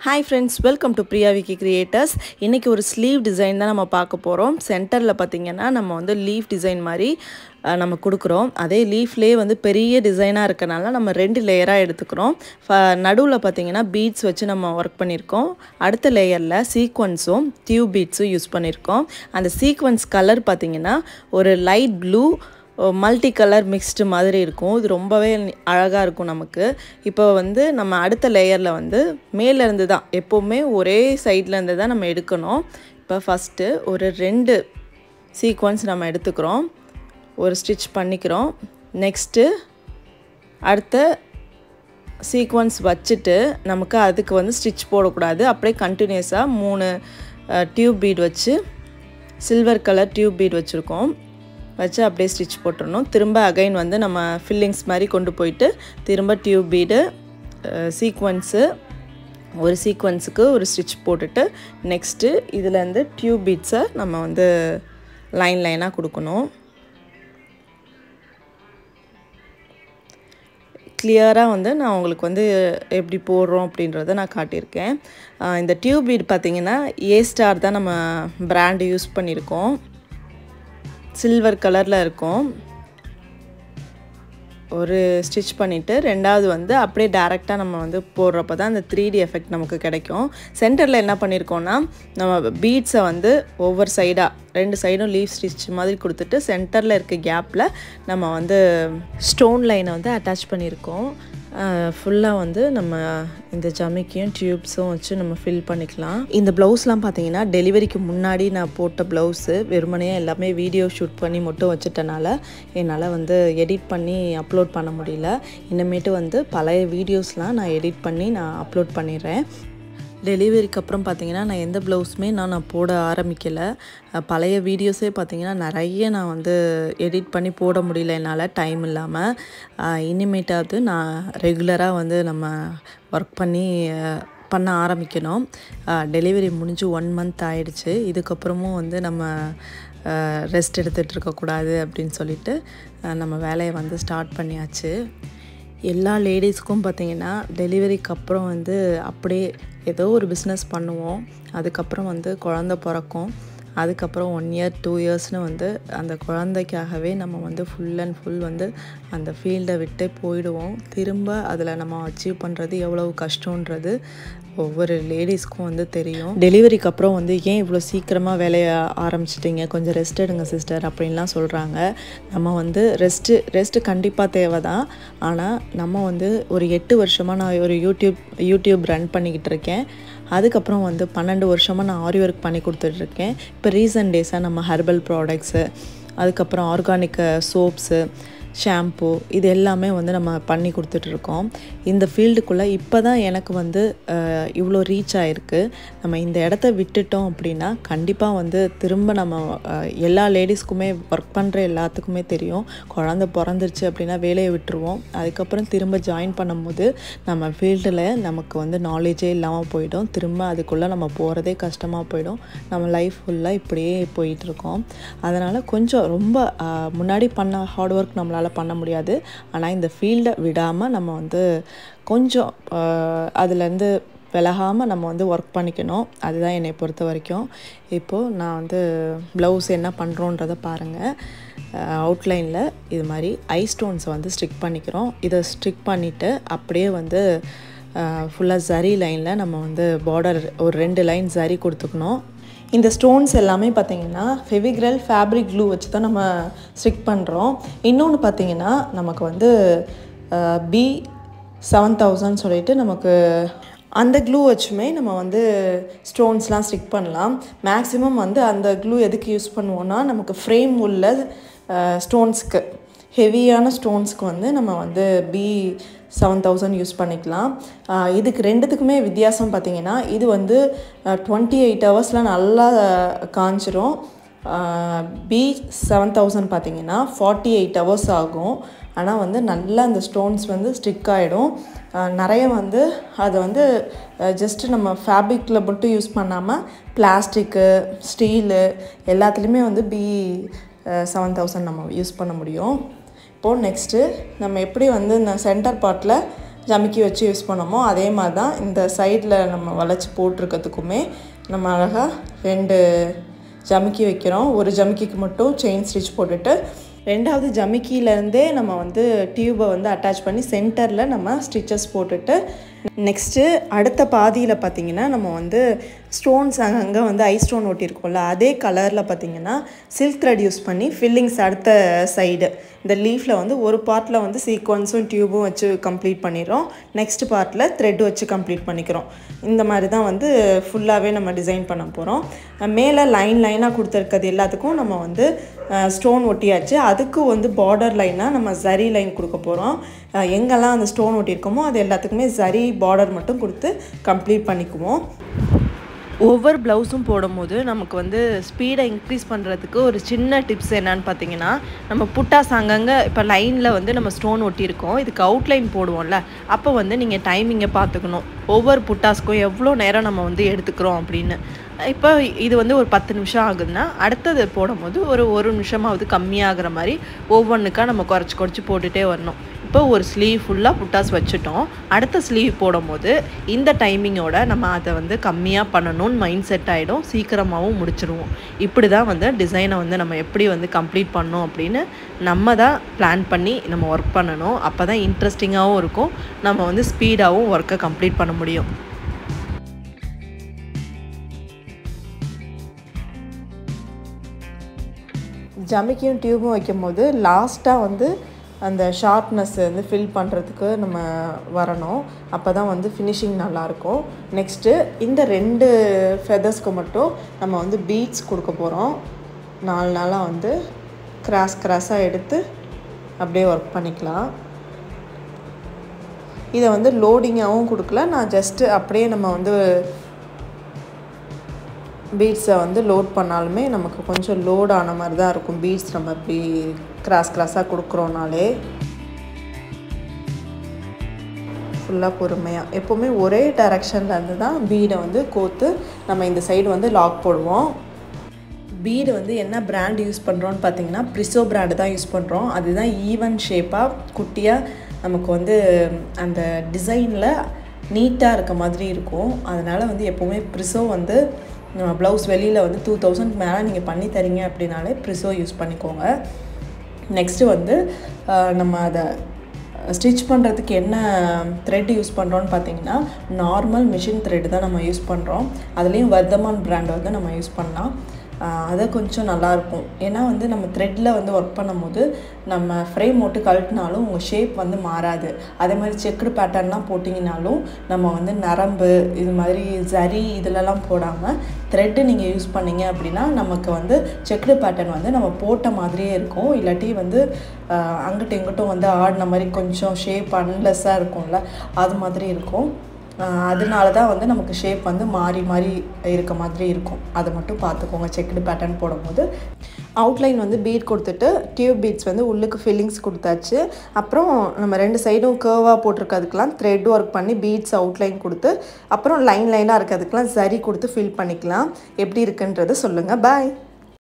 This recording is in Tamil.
hi friends welcome to Priya Vicky creators இன்றைக்கி ஒரு ஸ்லீவ் டிசைன் தான் நம்ம பார்க்க போகிறோம் சென்டரில் பார்த்திங்கன்னா நம்ம வந்து லீஃப் டிசைன் மாதிரி அஹ், நம்ம கொடுக்குறோம் அதே லீஃப்லேயே வந்து பெரிய டிசைனாக இருக்கனால நம்ம ரெண்டு லேயராக எடுத்துக்கிறோம் நடுவில் பார்த்திங்கன்னா பீட்ஸ் வச்சு நம்ம ஒர்க் பண்ணியிருக்கோம் அடுத்த லேயரில் சீக்வன்ஸும் டியூப் பீட்ஸும் யூஸ் பண்ணியிருக்கோம் அந்த சீக்வன்ஸ் கலர் பார்த்திங்கன்னா ஒரு light blue multi colour mixed மாதிரி இருக்கும் இது ரொம்பவே அழகாக இருக்கும் நமக்கு இப்போ வந்து நம்ம அடுத்த லேயரில் வந்து மேலேருந்து தான் எப்போவுமே ஒரே சைட்லேருந்து தான் நம்ம எடுக்கணும் இப்போ ஃபஸ்ட்டு ஒரு ரெண்டு சீக்வன்ஸ் நம்ம எடுத்துக்கிறோம் ஒரு ஸ்டிச் பண்ணிக்கிறோம் நெக்ஸ்ட்டு அடுத்த சீக்வன்ஸ் வச்சுட்டு நமக்கு அதுக்கு வந்து ஸ்டிச் போடக்கூடாது அப்படியே கண்டினியூஸாக மூணு டியூப் பீட் வச்சு சில்வர் கலர் டியூப் பீட் வச்சுருக்கோம் வச்சு அப்படியே ஸ்டிச் போட்டுடணும் திரும்ப அகைன் வந்து நம்ம ஃபில்லிங்ஸ் மாதிரி கொண்டு போயிட்டு திரும்ப டியூப் பீடு சீக்வன்ஸு ஒரு சீக்வன்ஸுக்கு ஒரு ஸ்டிச் போட்டுட்டு நெக்ஸ்ட்டு இதுலேருந்து டியூப் பீட்ஸை நம்ம வந்து லைன் லைனாக கொடுக்கணும் கிளியராக வந்து நான் உங்களுக்கு வந்து எப்படி போடுறோம் அப்படின்றத நான் காட்டியிருக்கேன் ஆஹ் இந்த டியூப் பீட் பார்த்தீங்கன்னா ஏ ஸ்டார் தான் நம்ம பிராண்டு யூஸ் பண்ணியிருக்கோம் சில்வர் கலரில் இருக்கும் ஒரு ஸ்டிச் பண்ணிவிட்டு ரெண்டாவது வந்து அப்படியே டேரெக்டாக நம்ம வந்து போடுறப்ப தான் அந்த த்ரீ டி எஃபெக்ட் நமக்கு கிடைக்கும் சென்டரில் என்ன பண்ணியிருக்கோம்னா நம்ம பீட்ஸை வந்து ஒவ்வொரு சைடாக ரெண்டு சைடும் லீவ் ஸ்டிச் மாதிரி கொடுத்துட்டு சென்டரில் இருக்க கேப்பில் நம்ம வந்து ஸ்டோன் லைனை வந்து அட்டாச் பண்ணியிருக்கோம் ஃபுல்லாக வந்து நம்ம இந்த ஜமிக்கியும் டியூப்ஸும் வச்சு நம்ம ஃபில் பண்ணிக்கலாம் இந்த ப்ளவுஸ்லாம் பார்த்தீங்கன்னா டெலிவரிக்கு முன்னாடி நான் போட்ட ப்ளவுஸு வெறுமனையாக எல்லாமே வீடியோ ஷூட் பண்ணி மட்டும் வச்சுட்டனால என்னால் வந்து எடிட் பண்ணி அப்லோட் பண்ண முடியல இனிமேட்டு வந்து பழைய வீடியோஸ்லாம் நான் எடிட் பண்ணி நான் அப்லோட் பண்ணிடுறேன் டெலிவரிக்கு அப்புறம் பார்த்தீங்கன்னா நான் எந்த ப்ளவுஸுமே நான் நான் போட ஆரம்பிக்கலை அஹ் பழைய வீடியோஸே பார்த்தீங்கன்னா நிறைய நான் வந்து எடிட் பண்ணி போட முடியல என்னால் டைம் இல்லாமல் அஹ் இனிமேட்டாவது நான் ரெகுலராக வந்து நம்ம ஒர்க் பண்ணி அஹ் பண்ண ஆரம்பிக்கணும் டெலிவரி முடிஞ்சு ஒன் மந்த் ஆயிடுச்சு இதுக்கப்புறமும் வந்து நம்ம ரெஸ்ட் எடுத்துகிட்டு இருக்கக்கூடாது அப்படின்னு சொல்லிட்டு அஹ் நம்ம வேலையை வந்து ஸ்டார்ட் பண்ணியாச்சு எல்லா லேடிஸ்க்கும் பார்த்தீங்கன்னா டெலிவரிக்கு அப்புறம் வந்து அப்படியே ஏதோ ஒரு பிஸ்னஸ் பண்ணுவோம் அதுக்கப்புறம் வந்து குழந்த பிறக்கும் அதுக்கப்புறம் ஒன் இயர் டூ இயர்ஸ்னு வந்து அந்த குழந்தைக்காகவே நம்ம வந்து ஃபுல் அண்ட் ஃபுல் வந்து அந்த ஃபீல்டை விட்டே போயிடுவோம் திரும்ப அதில் நம்ம அச்சீவ் பண்ணுறது எவ்வளவு கஷ்டன்றது ஒவ்வொரு லேடிஸ்க்கும் வந்து தெரியும் டெலிவரிக்கு அப்புறம் வந்து ஏன் இவ்வளோ சீக்கிரமாக வேலையை ஆரம்பிச்சிட்டிங்க கொஞ்சம் ரெஸ்ட் எடுங்க சிஸ்டர் அப்படின்லாம் சொல்கிறாங்க நம்ம வந்து ரெஸ்ட்டு ரெஸ்ட்டு கண்டிப்பாக தேவை தான் ஆனால் நம்ம வந்து ஒரு எட்டு வருஷமாக நான் ஒரு யூடியூப் யூடியூப் ரன் பண்ணிக்கிட்டு இருக்கேன் அதுக்கப்புறம் வந்து பன்னெண்டு வருஷமாக நான் ஆரி ஒர்க் பண்ணி கொடுத்துட்ருக்கேன் இப்போ ரீசன்ட் டேஸாக நம்ம ஹெர்பல் ப்ராடக்ட்ஸு அதுக்கப்புறம் ஆர்கானிக் சோப்ஸு ஷாம்பு இது எல்லாமே வந்து நம்ம பண்ணி கொடுத்துட்ருக்கோம் இந்த ஃபீல்டுக்குள்ளே இப்போ தான் எனக்கு வந்து அஹ், இவ்வளோ ரீச் ஆகிருக்கு நம்ம இந்த இடத்த விட்டுட்டோம் அப்படின்னா கண்டிப்பாக வந்து திரும்ப நம்ம அஹ், எல்லா லேடிஸ்க்குமே ஒர்க் பண்ணுற எல்லாத்துக்குமே தெரியும் குழந்த பிறந்துருச்சு அப்படின்னா வேலையை விட்டுருவோம் அதுக்கப்புறம் திரும்ப ஜாயின் பண்ணும்போது நம்ம ஃபீல்டில் நமக்கு வந்து நாலேஜே இல்லாமல் போயிடும் திரும்ப அதுக்குள்ளே நம்ம போகிறதே கஷ்டமாக போயிடும் நம்ம லைஃப் ஃபுல்லாக இப்படியே போயிட்டுருக்கோம் அதனால் கொஞ்சம் ரொம்ப அஹ், முன்னாடி பண்ண ஹார்ட் ஒர்க் நம்மளால் பண்ண முடியாது ஆனால் இந்த ஃபீல்டை விடாமல் நம்ம வந்து கொஞ்சம் அஹ், அதுலேருந்து விலகாமல் நம்ம வந்து ஒர்க் பண்ணிக்கணும் அதுதான் என்னை பொறுத்த வரைக்கும் இப்போது நான் வந்து ப்ளவுஸ் என்ன பண்ணுறோன்றதை பாருங்கள் அவுட்லைனில் இது மாதிரி ஐ ஸ்டோன்ஸை வந்து ஸ்டிக் பண்ணிக்கிறோம் இதை ஸ்டிக் பண்ணிவிட்டு அப்படியே வந்து ஃபுல்லாக ஜரி லைனில் நம்ம வந்து பார்டர் ஒரு ரெண்டு லைன் ஜரி கொடுத்துக்கணும் இந்த ஸ்டோன்ஸ் எல்லாமே பார்த்தீங்கன்னா ஃபெவிக்ரல் ஃபேப்ரிக் க்ளூ வச்சு தான் நம்ம ஸ்டிக் பண்ணுறோம் இன்னொன்று பார்த்தீங்கன்னா நமக்கு வந்து பி செவன் தௌசண்ட் சொல்லிட்டு நமக்கு அந்த க்ளூ வச்சுமே நம்ம வந்து ஸ்டோன்ஸ்லாம் ஸ்டிக் பண்ணலாம் மேக்ஸிமம் வந்து அந்த க்ளூ எதுக்கு யூஸ் பண்ணுவோன்னா நமக்கு ஃப்ரேம் உள்ள ஸ்டோன்ஸ்க்கு ஹெவியான ஸ்டோன்ஸ்க்கு வந்து நம்ம வந்து பி செவன் தௌசண்ட் யூஸ் பண்ணிக்கலாம் ஆஹ் இதுக்கு ரெண்டுத்துக்குமே வித்தியாசம் பார்த்தீங்கன்னா இது வந்து டுவெண்ட்டி எயிட் ஹவர்ஸில் நல்லா காஞ்சிரும் பி செவன் தௌசண்ட் பார்த்தீங்கன்னா ஃபார்ட்டி எயிட் ஹவர்ஸ் ஆகும் ஆனால் வந்து நல்லா அந்த ஸ்டோன்ஸ் வந்து ஸ்டிக் ஆகிடும் நிறைய வந்து அதை வந்து ஜஸ்ட்டு நம்ம ஃபேப்ரிக்கில் மட்டும் யூஸ் பண்ணாமல் பிளாஸ்டிக்கு ஸ்டீலு எல்லாத்துலேயுமே வந்து பி செவன் தௌசண்ட் நம்ம யூஸ் பண்ண முடியும் இப்போது நெக்ஸ்ட்டு நம்ம எப்படி வந்து இந்த சென்டர் பார்ட்டில் ஜமிக்கி வச்சு யூஸ் பண்ணோமோ அதே மாதிரி தான் இந்த சைடில் நம்ம வளைச்சி போட்டிருக்கிறதுக்குமே நம்ம அழகாக ரெண்டு ஜமிக்கி வைக்கிறோம் ஒரு ஜமிக்கிக்கு மட்டும் செயின் ஸ்டிச் போட்டுட்டு ரெண்டாவது ஜமிக்கியிலேருந்தே நம்ம வந்து டியூபை வந்து அட்டாச் பண்ணி சென்டரில் நம்ம ஸ்டிச்சஸ் போட்டுட்டு நெக்ஸ்ட்டு அடுத்த பாதியில் பார்த்திங்கன்னா நம்ம வந்து ஸ்டோன்ஸ் அங்கங்கே வந்து ஐ ஸ்டோன் ஒட்டியிருக்கோம்ல அதே கலரில் பார்த்திங்கன்னா சில்க் த்ரெட் யூஸ் பண்ணி ஃபில்லிங்ஸ் அடுத்த சைடு இந்த லீஃபில் வந்து ஒரு பார்ட்டில் வந்து சீக்வன்ஸும் டியூபும் வச்சு கம்ப்ளீட் பண்ணிடுறோம் நெக்ஸ்ட் பார்ட்டில் த்ரெட் வச்சு கம்ப்ளீட் பண்ணிக்கிறோம் இந்த மாதிரி தான் வந்து ஃபுல்லாகவே நம்ம டிசைன் பண்ண போகிறோம் மேலே லைன் லைனாக கொடுத்துருக்கிறது எல்லாத்துக்கும் நம்ம வந்து ஸ்டோன் ஒட்டியாச்சு அதுக்கு வந்து பார்டர் லைனாக நம்ம ஜரி லைன் கொடுக்க போகிறோம் எங்கெல்லாம் அந்த ஸ்டோன் ஒட்டியிருக்கோமோ அது எல்லாத்துக்குமே ஜரி பார்டர் மட்டும் கொடுத்து கம்ப்ளீட் பண்ணிக்குவோம் ஒவ்வொரு ப்ளவுஸும் போடும்போது நமக்கு வந்து ஸ்பீடை இன்க்ரீஸ் பண்ணுறதுக்கு ஒரு சின்ன டிப்ஸ் என்னன்னு பார்த்தீங்கன்னா நம்ம புட்டாஸ் அங்கங்கே இப்போ லைனில் வந்து நம்ம ஸ்டோன் ஒட்டியிருக்கோம் இதுக்கு அவுட்லைன் போடுவோம்ல அப்போ வந்து நீங்கள் டைமிங்கை பார்த்துக்கணும் ஒவ்வொரு புட்டாஸ்க்கும் எவ்வளோ நேரம் நம்ம வந்து எடுத்துக்கிறோம் அப்படின்னு இப்போ இது வந்து ஒரு பத்து நிமிஷம் ஆகுதுன்னா அடுத்தது போடும்போது ஒரு ஒரு நிமிஷமாவது கம்மியாகிற மாதிரி ஒவ்வொன்றுக்கா நம்ம குறைச்சி குறைச்சி போட்டுகிட்டே வரணும் இப்போ ஒரு ஸ்லீவ் ஃபுல்லாக புட்டாஸ் வச்சுட்டோம் அடுத்த ஸ்லீவ் போடும்போது இந்த டைமிங்கோட நம்ம அதை வந்து கம்மியாக பண்ணணும்னு மைண்ட் செட் ஆகிடும் சீக்கிரமாகவும் முடிச்சிருவோம் இப்படி தான் வந்து டிசைனை வந்து நம்ம எப்படி வந்து கம்ப்ளீட் பண்ணோம் அப்படின்னு நம்ம தான் பிளான் பண்ணி நம்ம ஒர்க் பண்ணணும் அப்போ தான் இன்ட்ரெஸ்டிங்காகவும் இருக்கும் நம்ம வந்து ஸ்பீடாகவும் ஒர்க்கை கம்ப்ளீட் பண்ண முடியும் ஜமிக்கியும் டியூபும் வைக்கும்போது லாஸ்ட்டாக வந்து அந்த ஷார்ப்னஸ் வந்து ஃபில் பண்ணுறதுக்கு நம்ம வரணும் அப்போ தான் வந்து ஃபினிஷிங் நல்லாயிருக்கும் நெக்ஸ்ட்டு இந்த ரெண்டு ஃபெதர்ஸ்க்கு மட்டும் நம்ம வந்து பீட்ஸ் கொடுக்க போகிறோம் நாலு நாளாக வந்து கிராஸ் கிராஸாக எடுத்து அப்படியே ஒர்க் பண்ணிக்கலாம் இதை வந்து லோடிங்காகவும் கொடுக்கல நான் ஜஸ்ட்டு அப்படியே நம்ம வந்து பீட்ஸை வந்து லோட் பண்ணாலுமே நமக்கு கொஞ்சம் லோட் ஆன மாதிரி தான் இருக்கும் பீட்ஸ் நம்ம இப்படி கிராஸ் கிராஸாக கொடுக்குறோனாலே ஃபுல்லாக பொறுமையாக எப்போவுமே ஒரே டைரக்ஷனில் இருந்து தான் பீடை வந்து கோத்து நம்ம இந்த சைடு வந்து லாக் போடுவோம் பீடு வந்து என்ன பிராண்ட் யூஸ் பண்ணுறோன்னு பார்த்தீங்கன்னா ப்ரிசோ பிராண்டு தான் யூஸ் பண்ணுறோம் அதுதான் ஈவன் ஷேப்பாக குட்டியாக நமக்கு வந்து அந்த டிசைனில் நீட்டாக இருக்க மாதிரி இருக்கும் அதனால் வந்து எப்போவுமே ப்ரிசோ வந்து ப்ளவுஸ் வெளியில் வந்து டூ தௌசண்ட் மேலே நீங்கள் பண்ணி தரீங்க அப்படின்னாலே ப்ரிசோ யூஸ் பண்ணிக்கோங்க நெக்ஸ்ட்டு வந்து நம்ம அதை ஸ்டிச் பண்ணுறதுக்கு என்ன த்ரெட் யூஸ் பண்ணுறோன்னு பார்த்தீங்கன்னா நார்மல் மிஷின் த்ரெட் தான் நம்ம யூஸ் பண்ணுறோம் அதுலேயும் வர்தமான் பிராண்ட் வந்து நம்ம யூஸ் பண்ணலாம் அது கொஞ்சம் நல்லாயிருக்கும் ஏன்னா வந்து நம்ம த்ரெட்டில் வந்து ஒர்க் பண்ணும்போது நம்ம ஃப்ரேம் போட்டு கழட்டினாலும் உங்கள் ஷேப் வந்து மாறாது அதே மாதிரி செக்குடு பேட்டர்ன்லாம் போட்டிங்கனாலும் நம்ம வந்து நரம்பு இது மாதிரி ஜரி இதிலலாம் போடாமல் த்ரெட்டு நீங்கள் யூஸ் பண்ணிங்க அப்படின்னா நமக்கு வந்து செக்குடு பேட்டர்ன் வந்து நம்ம போட்ட மாதிரியே இருக்கும் இல்லாட்டி வந்து அங்கிட்டும் இங்கிட்டும் வந்து ஆடின மாதிரி கொஞ்சம் ஷேப் அன்லெஸ்ஸாக இருக்கும்ல அது மாதிரி இருக்கும் அதனால தான் வந்து நமக்கு ஷேப் வந்து மாறி மாறி இருக்க மாதிரி இருக்கும் அதை மட்டும் பார்த்துக்கோங்க செக்குடு பேட்டர்ன் போடும்போது அவுட்லைன் வந்து பீட் கொடுத்துட்டு டியூப் பீட்ஸ் வந்து உள்ளுக்கு ஃபில்லிங்ஸ் கொடுத்தாச்சு அப்புறம் நம்ம ரெண்டு சைடும் கேர்வாக போட்டிருக்கிறதுக்கெலாம் த்ரெட் ஒர்க் பண்ணி பீட்ஸ் அவுட்லைன் கொடுத்து அப்புறம் லைன் லைனாக இருக்கிறதுக்கெலாம் சரி கொடுத்து ஃபில் பண்ணிக்கலாம் எப்படி இருக்குன்றது சொல்லுங்கள் பாய்